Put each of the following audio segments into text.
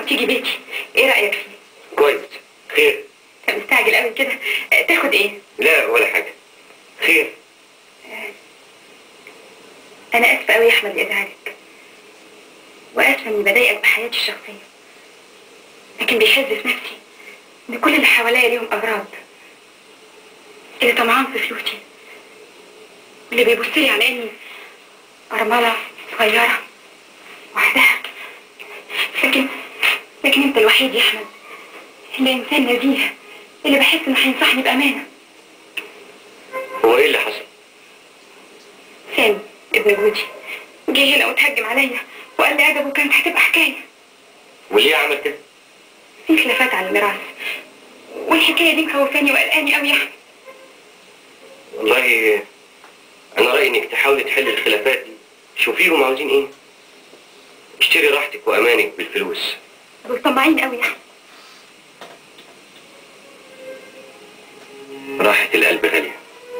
وتيجي بيتي ايه رايك فيه كويس خير انت مستعجل قوي كده آه، تاخد ايه لا ولا حاجة خير انا اسفه قوي يا احمد لازعاجك واسفه اني بضايقك بحياتي الشخصيه لكن بيحز في نفسي ان كل اللي حواليا ليهم اغراض اللي طمعان في فلوسي اللي بيبص لي على اني ارمله صغيره وحدها لكن لكن انت الوحيد يا احمد اللي انسان نزيه اللي بحس انه هينصحني بامانه هو ايه اللي حصل؟ سامي ابن جوزي جه هنا وتهجم عليا وقال لي ادبه كانت هتبقى حكايه وليه عمل كده؟ في خلافات على الميراث والحكايه دي مخوفاني وقلقاني قوي يا احمد والله انا رأيي انك تحاولي تحل الخلافات دي شوفيهم عاوزين ايه اشتري راحتك وامانك بالفلوس دول طماعين قوي يا احمد راحة القلب غالية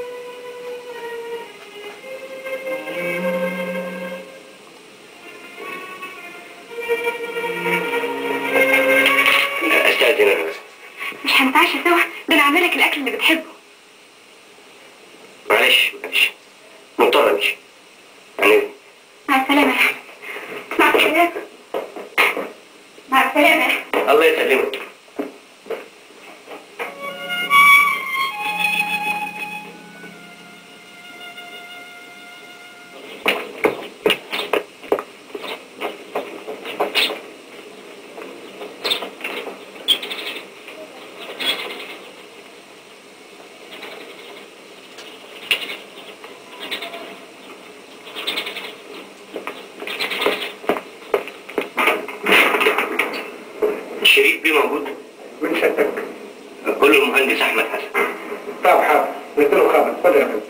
استاذن انا بس مش هنتعشى سوا ده انا عامله لك الاكل اللي بتحبه معلش معلش مضطر امشي يعني مع السلامه يا احمد مع السلامه مع السلامه يا أحمد. الله يسلمك الشريف بيه موجود من شدك قول له المهندس احمد حسن طب حاضر قلت له خبر اتفضل يا فندم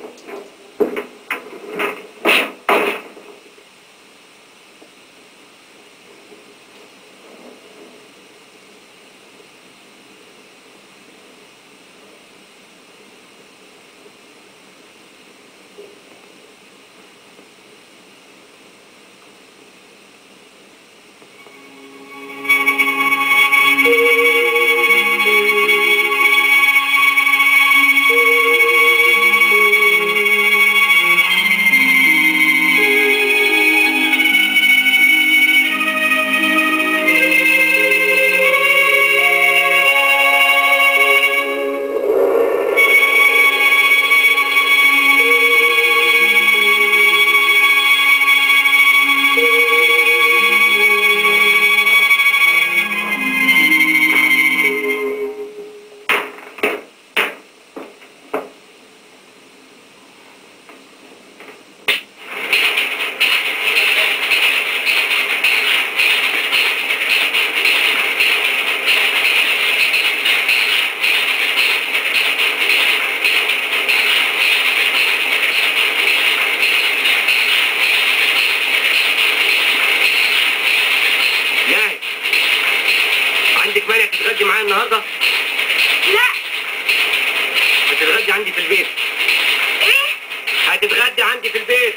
ناهي عندك مانع تتغدي معايا النهارده؟ لا هتتغدي عندي في البيت ايه هتتغدي عندي في البيت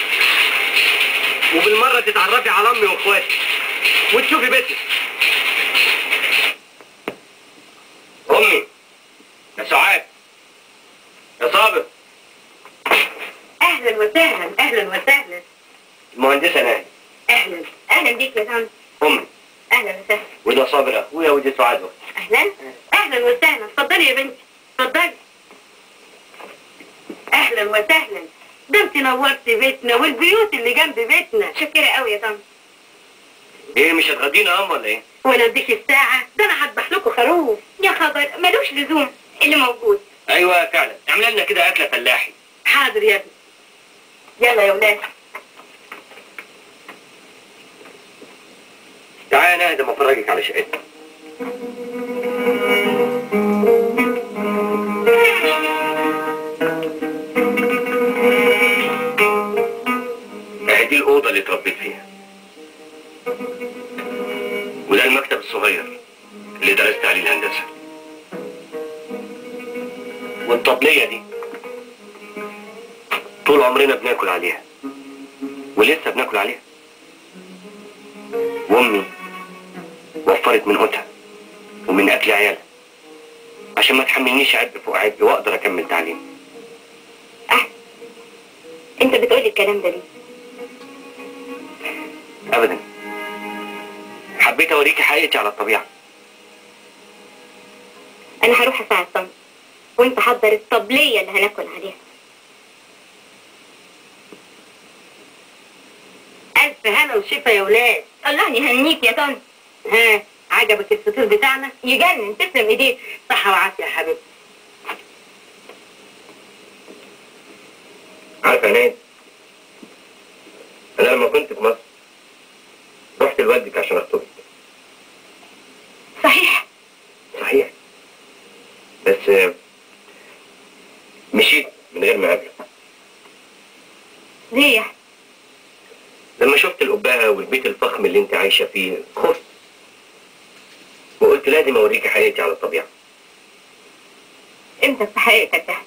وبالمرة تتعرفي على أمي وإخواتي وتشوفي بيتك أمي يا سعاد يا صابر اهلا وسهلا اهلا وسهلا المهندسة ناهي اهلا اهلا بيك يا طنط أمي اهلا وسهلا وده صابر أخويا ودي سعاد أختي اهلا اهلا وسهلا اتفضلي يا بنتي اتفضلي اهلا وسهلا ده انت نورتي بيتنا والبيوت اللي جنب بيتنا شكرا قوي يا طنط إيه مش هتغدينا يا أم ولا إيه؟ وانا اديك الساعة ده انا هذبح لكم خروف يا خبر ملوش لزوم اللي موجود أيوه فعلا اعمل لنا كده أكلة فلاحي حاضر يا ابني يلا يا ولاد تعالى ناهي ده ما أفرجك على شقتنا أهي دي الأوضة اللي اتربيت فيها وده المكتب الصغير اللي درست عليه الهندسة والطبلية دي طول عمرنا بناكل عليها ولسه بناكل عليها وامي وفرت من قوتها ومن اكل عيالها عشان ما تحملنيش عبء فوق عبء واقدر اكمل تعليمي أحمد أنت بتقولي الكلام ده ليه؟ ابدا حبيت اوريكي حقيقتي على الطبيعه أنا هروح أساعد طنط وأنت حضر الطبلية اللي هناكل عليها ألف هنا وشفا يا ولاد الله يهنيك يا طنط ها عجبك الفطير بتاعنا يجنن تسلم إيديك صحة وعافية يا حبيبتي عارفه يا ناس انا لما كنت في مصر رحت لوالدك عشان اخطبك صحيح صحيح بس آه، مشيت من غير ما اقابلك ليه يا أحمد؟ لما شفت القبعة والبيت الفخم اللي انت عايشة فيه خفت وقلت لازم اوريكي حقيقتي على الطبيعة أنت في حقيقتك ده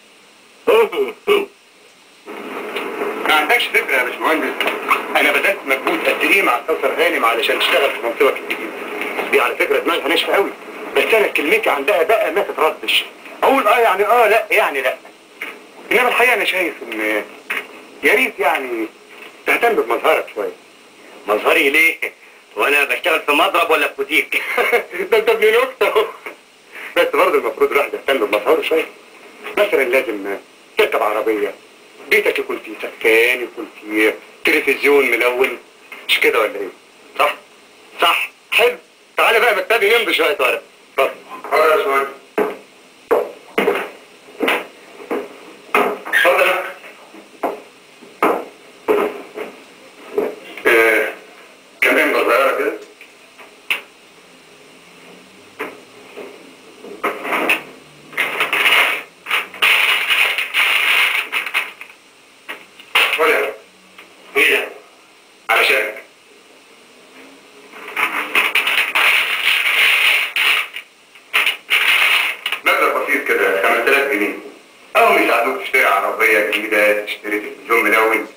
ما عندكش فكره يا باشمهندس انا بذلت مجهود قد ايه مع كوثر هانم علشان اشتغل في منطقه الجديده دي على فكره دماغها ناشفه قوي بس انا كلمتي عندها بقى ما تتردش اقول اه يعني اه لا يعني لا انما الحقيقه انا شايف ان يا ريت يعني تهتم بمظهرك شويه مظهري ليه؟ وانا بشتغل في مضرب ولا في بوتيك؟ ده انت ابن نكته اهو بس برضه المفروض الواحد يهتم بمظهره شويه مثلا لازم تركب عربيه بيتك يكون فيه سكان يكون فيه تلفزيون ملون مش كده ولا ايه؟ صح؟ صح حلو تعالى بقى مكتبي يمضي شويه ورق اتفضل اه يا سؤال اتفضل آه، كمان صغيره كده ولا ايه ده؟ علشانك مبلغ بسيط كده 5000 جنيه أو يساعدوك تشتري عربية جديدة تشتري تلفزيون ملون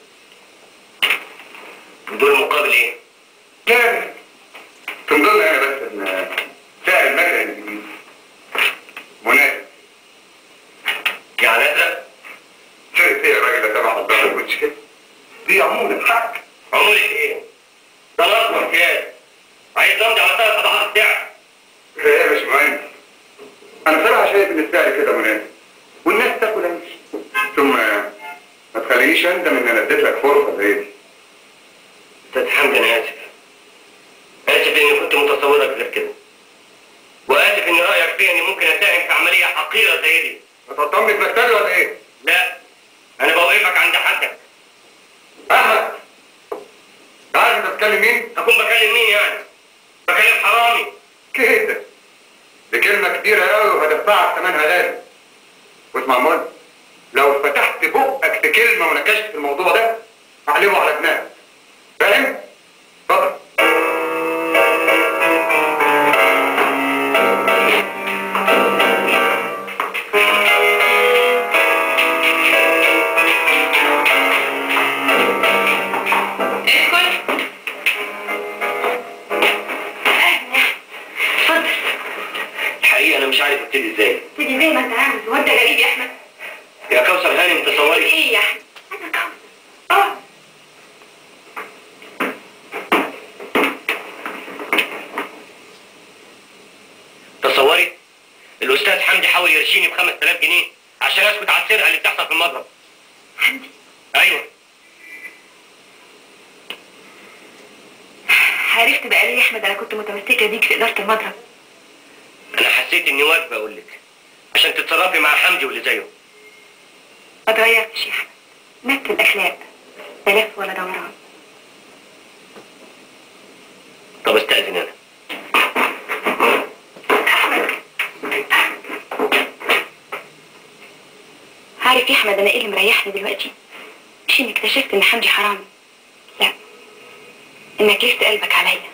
دول مقابل ايه؟ لا في ضمن أنا بس إن سعر المكنة الجديد مناسب يعني ازرق؟ شركة إيه يا راجل ده تبع الضغط كنتش كده دي عمولة الحق عمولة ايه؟ ده الاصفر كام؟ عايز امضي على ثلاث اضعاف السعر ايه يا باشمهندس انا صراحه شايف ان السعر كده مناسب والناس تاكل عيش ثم ما تخلينيش اندم ان انا اديت لك فرصه زي دي استاذ حمدي انا اسف اسف اني كنت متصورك غير كده واسف ان رايك فيا اني ممكن اساهم في عمليه حقيره زي دي هتطمن في مكتبي ولا ايه؟ لا انا بوقفك عند حدك احمد عارف انت بتكلم مين؟ اكون بكلم مين يعني؟ بكلم حرامي كده دي كلمه كبيره قوي وهدفعك ثمنها غالي واسمع مول لو فتحت بقك في كلمه ونكشت في الموضوع ده اعلمه على دماغك فاهم؟ اتفضل ادخل اتفضل الحقيقه انا مش عارف ابتدي ازاي تيجي زي ما انت عاوز هو انت غريب يا احمد يا كوثر هانم تصوري ايه يا احمد انا كوثر اه تصوري الاستاذ حمدي حاول يرشيني ب 5000 جنيه عشان اسكت على السرقه اللي بتحصل في المضرب حمدي ايوه عرفت بقى ليه يا احمد انا كنت متمسكه بيك في اداره المضرب انا حسيت اني واجب اقول لك عشان تتصرفي مع حمدي واللي زيه ما اتغيرتش يا احمد نفس الاخلاق لا لف ولا دوران طب استاذن انا عارف يا احمد انا ايه اللي مريحني دلوقتي مش اني اكتشفت ان حمدي حرامي لا انك لفت قلبك عليا